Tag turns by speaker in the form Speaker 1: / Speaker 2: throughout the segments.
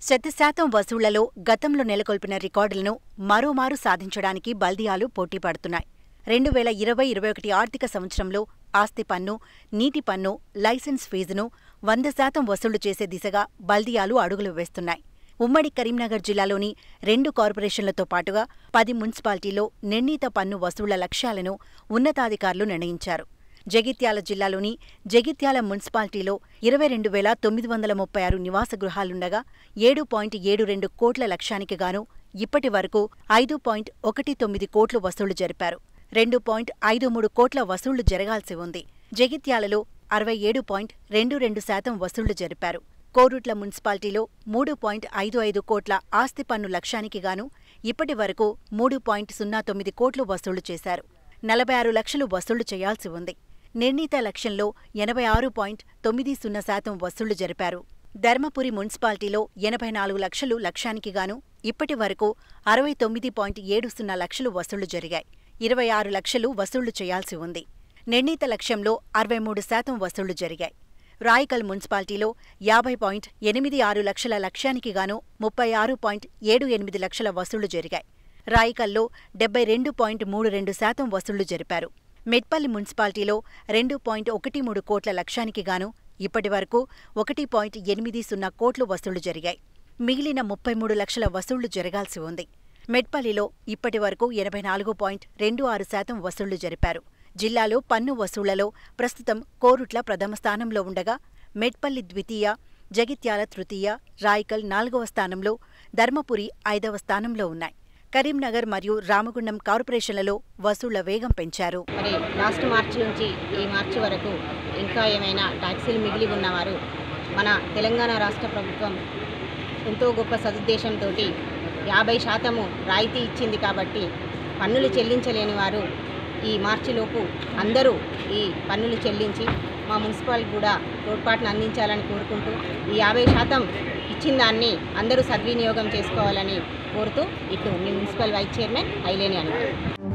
Speaker 1: శత శాతం వసూళ్లలో గతంలో నెలకొల్పిన రికార్డులను మరోమారు సాధించడానికి బల్దియాలు పోటీ పడుతున్నాయి రెండు వేల ఇరవై ఇరవై ఒకటి ఆర్థిక సంవత్సరంలో ఆస్తి పన్ను నీటి పన్ను లైసెన్స్ ఫీజును వంద శాతం వసూలు చేసే దిశగా బల్దియాలు అడుగులు వేస్తున్నాయి ఉమ్మడి కరీంనగర్ జిల్లాలోని రెండు కార్పొరేషన్లతో పాటుగా పది మున్సిపాలిటీల్లో నిర్ణీత పన్ను వసూళ్ల లక్ష్యాలను ఉన్నతాధికారులు నిర్ణయించారు జగిత్యాల జిల్లాలోని జగిత్యాల మున్సిపాలిటీలో ఇరవై రెండు వేల తొమ్మిది వందల ముప్పై ఆరు నివాస గృహాలుండగా ఏడు పాయింట్ ఏడు రెండు కోట్ల లక్ష్యానికి గాను ఇప్పటి వరకు ఐదు పాయింట్ ఒకటి తొమ్మిది కోట్లు వసూళ్లు జరిపారు రెండు పాయింట్ ఐదు మూడు కోట్ల వసూళ్లు జరగాల్సి ఉంది జగిత్యాలలో అరవై ఏడు పాయింట్ రెండు రెండు శాతం వసూళ్లు జరిపారు కోరుట్ల మున్సిపాలిటీలో మూడు పాయింట్ ఐదు ఐదు కోట్ల ఆస్తి పన్ను లక్ష్యానికి గాను ఇప్పటి వరకు మూడు పాయింట్ సున్నా తొమ్మిది కోట్లు వసూళ్లు చేశారు నలభై ఆరు లక్షలు వసూళ్లు చేయాల్సి ఉంది నిర్ణీత లక్ష్యంలో ఎనభై ఆరు పాయింట్ తొమ్మిది సున్నా శాతం వసూళ్లు జరిపారు ధర్మపురి మున్సిపాలిటీలో ఎనభై నాలుగు లక్షలు లక్ష్యానికి గాను ఇప్పటి వరకు అరవై తొమ్మిది పాయింట్ ఏడు సున్నా లక్షలు వసూళ్లు జరిగాయి ఇరవై ఆరు లక్షలు వసూళ్లు చేయాల్సి ఉంది నిర్ణీత లక్ష్యంలో అరవై మూడు శాతం వసూళ్లు జరిగాయి రాయికల్ మున్సిపాలిటీలో యాభై పాయింట్ ఎనిమిది ఆరు లక్షల లక్ష్యానికి గాను ముప్పై ఆరు పాయింట్ ఏడు ఎనిమిది లక్షల వసూళ్లు జరిగాయి రాయికల్లో డెబ్బై రెండు పాయింట్ మూడు రెండు శాతం వసూళ్లు జరిపారు మెట్పల్లి మున్సిపాలిటీలో రెండు పాయింట్ ఒకటి మూడు కోట్ల లక్ష్యానికి గాను ఇప్పటి వరకు ఒకటి పాయింట్ ఎనిమిది సున్నా కోట్లు వసూళ్లు జరిగాయి మిగిలిన ముప్పై మూడు లక్షల వసూళ్లు జరగాల్సి ఉంది మెట్పల్లిలో ఇప్పటి వరకు ఎనభై నాలుగు పాయింట్ రెండు ఆరు శాతం వసూళ్లు జరిపారు జిల్లాలో పన్ను వసూళ్లలో ప్రస్తుతం కోరుట్ల ప్రథమ స్థానంలో ఉండగా మెట్పల్లి ద్వితీయ జగిత్యాల తృతీయ రాయికల్ నాలుగవ స్థానంలో ధర్మపురి ఐదవ స్థానంలో ఉన్నాయి కరీంనగర్ మరియు రామగుండం కార్పొరేషన్లలో వసూళ్ల వేగం పెంచారు
Speaker 2: మరి లాస్ట్ మార్చి నుంచి ఈ మార్చి వరకు ఇంకా ఏమైనా ట్యాక్సీలు మిగిలి ఉన్నవారు మన తెలంగాణ రాష్ట్ర ప్రభుత్వం ఎంతో గొప్ప సదుద్దేశంతో యాభై శాతము రాయితీ ఇచ్చింది కాబట్టి పన్నులు చెల్లించలేని వారు ఈ మార్చిలోపు అందరూ ఈ పన్నులు చెల్లించి మా మున్సిపాలిటీ కూడా తోడ్పాటును అందించాలని కోరుకుంటూ ఈ యాభై శాతం ఇచ్చిన దాన్ని అందరూ సద్వినియోగం చేసుకోవాలని కోరుతూ ఇటు మీ మున్సిపల్ వైస్ చైర్మన్ ఐలేని అన్నారు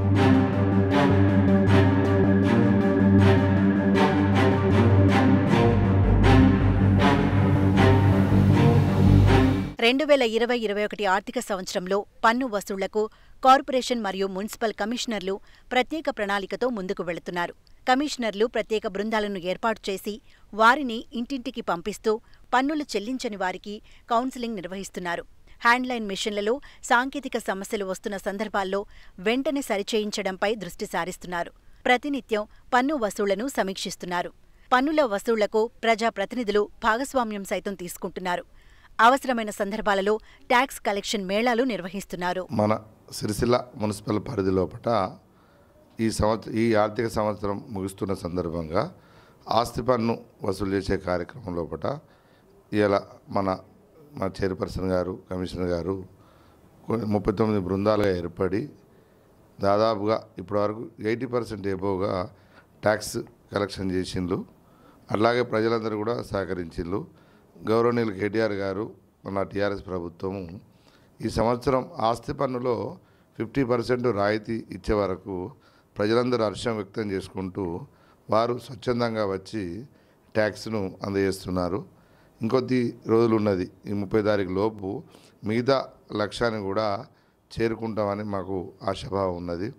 Speaker 1: రెండు వేల ఇరవై ఇరవై ఒకటి ఆర్థిక సంవత్సరంలో పన్ను వసూళ్లకు కార్పొరేషన్ మరియు మున్సిపల్ కమిషనర్లు ప్రత్యేక ప్రణాళికతో ముందుకు వెళుతున్నారు కమిషనర్లు ప్రత్యేక బృందాలను ఏర్పాటు చేసి వారిని ఇంటింటికి పంపిస్తూ పన్నులు చెల్లించని వారికి కౌన్సిలింగ్ నిర్వహిస్తున్నారు హ్యాండ్లైన్ మిషన్లలో సాంకేతిక సమస్యలు వస్తున్న సందర్భాల్లో వెంటనే సరిచేయించడంపై దృష్టి సారిస్తున్నారు ప్రతినిత్యం పన్ను వసూళ్లను సమీక్షిస్తున్నారు పన్నుల వసూళ్లకు ప్రజాప్రతినిధులు భాగస్వామ్యం సైతం తీసుకుంటున్నారు అవసరమైన సందర్భాలలో ట్యాక్స్ కలెక్షన్ మేళాలు నిర్వహిస్తున్నారు
Speaker 3: మన సిరిసిల్ల మున్సిపల్ పరిధి లోపల ఈ సంవత్సరం ఈ ఆర్థిక సంవత్సరం ముగుస్తున్న సందర్భంగా ఆస్తి పన్ను వసూలు చేసే కార్యక్రమం లోపల ఇలా మన మా చైర్పర్సన్ గారు కమిషనర్ గారు కొన్ని ముప్పై తొమ్మిది బృందాలుగా ఏర్పడి దాదాపుగా ఇప్పటివరకు ఎయిటీ పర్సెంట్ ఎబోగా ట్యాక్స్ కలెక్షన్ చేసిండ్రు అలాగే ప్రజలందరూ కూడా సహకరించిండ్రు గౌరవనీయులు కేటీఆర్ గారు మన టీఆర్ఎస్ ప్రభుత్వము ఈ సంవత్సరం ఆస్తి పన్నులో ఫిఫ్టీ పర్సెంట్ రాయితీ ఇచ్చే వరకు ప్రజలందరూ హర్షం వ్యక్తం చేసుకుంటూ వారు స్వచ్ఛందంగా వచ్చి ట్యాక్స్ను అందజేస్తున్నారు ఇంకొద్ది రోజులు ఉన్నది ఈ ముప్పై తారీఖు లోపు మిగతా లక్ష్యాన్ని కూడా చేరుకుంటామని మాకు ఆశాభావం ఉన్నది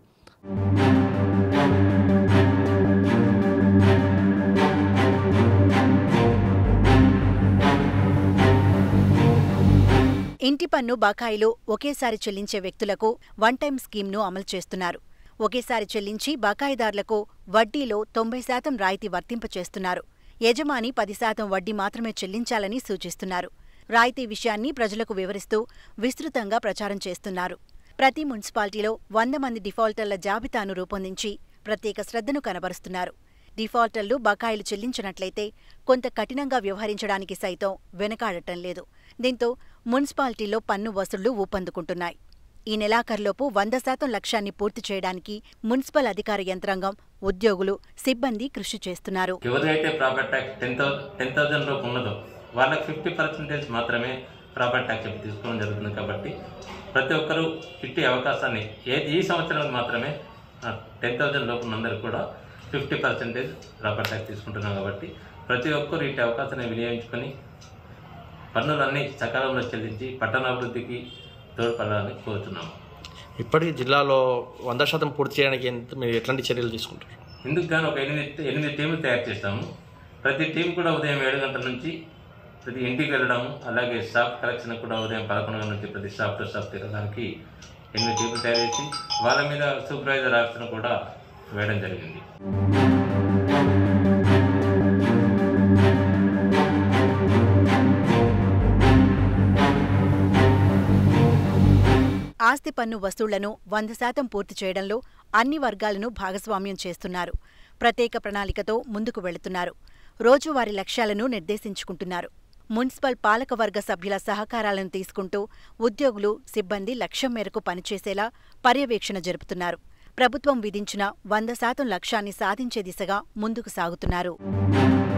Speaker 1: ఇంటి పన్ను బకాయిలు ఒకేసారి చెల్లించే వ్యక్తులకు వన్ టైం స్కీమ్ను అమలు చేస్తున్నారు ఒకేసారి చెల్లించి బకాయిదారులకు వడ్డీలో తొంభై శాతం రాయితీ వర్తింపచేస్తున్నారు యజమాని పది శాతం వడ్డీ మాత్రమే చెల్లించాలని సూచిస్తున్నారు రాయితీ విషయాన్ని ప్రజలకు వివరిస్తూ విస్తృతంగా ప్రచారం చేస్తున్నారు ప్రతి మున్సిపాలిటీలో వంద మంది డిఫాల్టర్ల జాబితాను రూపొందించి ప్రత్యేక శ్రద్ధను కనబరుస్తున్నారు డిఫాల్టర్లు బకాయిలు చెల్లించినట్లయితే కొంత కఠినంగా వ్యవహరించడానికి సైతం వెనకాడటం లేదు దీంతో మున్సిపాలిటీల్లో పన్ను వసూళ్లు ఊపందుకుంటున్నాయి ఈ నెలాఖరులోపు వంద శాతం లక్ష్యాన్ని పూర్తి చేయడానికి మున్సిపల్ అధికార యంత్రాంగం ఉద్యోగులు సిబ్బంది కృషి చేస్తున్నారు
Speaker 4: ఎవరైతే property tax ten thousand ten thousand లోపు ఉన్నదో వాళ్ళకి ఫిఫ్టీ పర్సెంటేజ్ మాత్రమే ప్రాపర్టీ ట్యాక్స్ చెప్పి తీసుకోవడం జరుగుతుంది కాబట్టి ప్రతి ఒక్కరూ ఇట్టి అవకాశాన్ని ఏ ఈ సంవత్సరం మాత్రమే టెన్ థౌసండ్ లోపు ఉన్నందరూ కూడా ఫిఫ్టీ పర్సెంటేజ్ ప్రాపర్టీ ట్యాక్స్ తీసుకుంటున్నాం కాబట్టి ప్రతి ఒక్కరు ఇట్టి అవకాశాన్ని వినియోగించుకొని పన్నులన్నీ సకాలంలో చెల్లించి పట్టణాభివృద్ధికి తోడ్పడాలని కోరుతున్నాము
Speaker 5: ఇప్పటికీ జిల్లాలో వంద శాతం పూర్తి చేయడానికి ఎంత మీరు ఎట్లాంటి చర్యలు తీసుకుంటారు
Speaker 4: ఇందుకు గాను ఒక ఎనిమిది ఎనిమిది టీంలు తయారు చేస్తాము ప్రతి టీం కూడా ఉదయం ఏడు గంటల నుంచి ప్రతి ఇంటికి వెళ్ళడము అలాగే స్టాఫ్ కలెక్షన్ కూడా ఉదయం పదకొండు గంటల నుంచి ప్రతి స్టాఫ్ టు స్టాఫ్ తిరగడానికి ఎనిమిది టీంలు తయారు చేసి వాళ్ళ మీద సూపర్వైజర్ ఆప్షన్ కూడా వేయడం జరిగింది
Speaker 1: ఆస్తి పన్ను వసూళ్లను వంద శాతం పూర్తి చేయడంలో అన్ని వర్గాలను భాగస్వామ్యం చేస్తున్నారు ప్రత్యేక ప్రణాళికతో ముందుకు వెళుతున్నారు రోజువారీ లక్ష్యాలను నిర్దేశించుకుంటున్నారు మున్సిపల్ పాలకవర్గ సభ్యుల సహకారాలను తీసుకుంటూ ఉద్యోగులు సిబ్బంది లక్ష్యం మేరకు పనిచేసేలా పర్యవేక్షణ జరుపుతున్నారు ప్రభుత్వం విధించిన వంద శాతం లక్ష్యాన్ని సాధించే దిశగా ముందుకు సాగుతున్నారు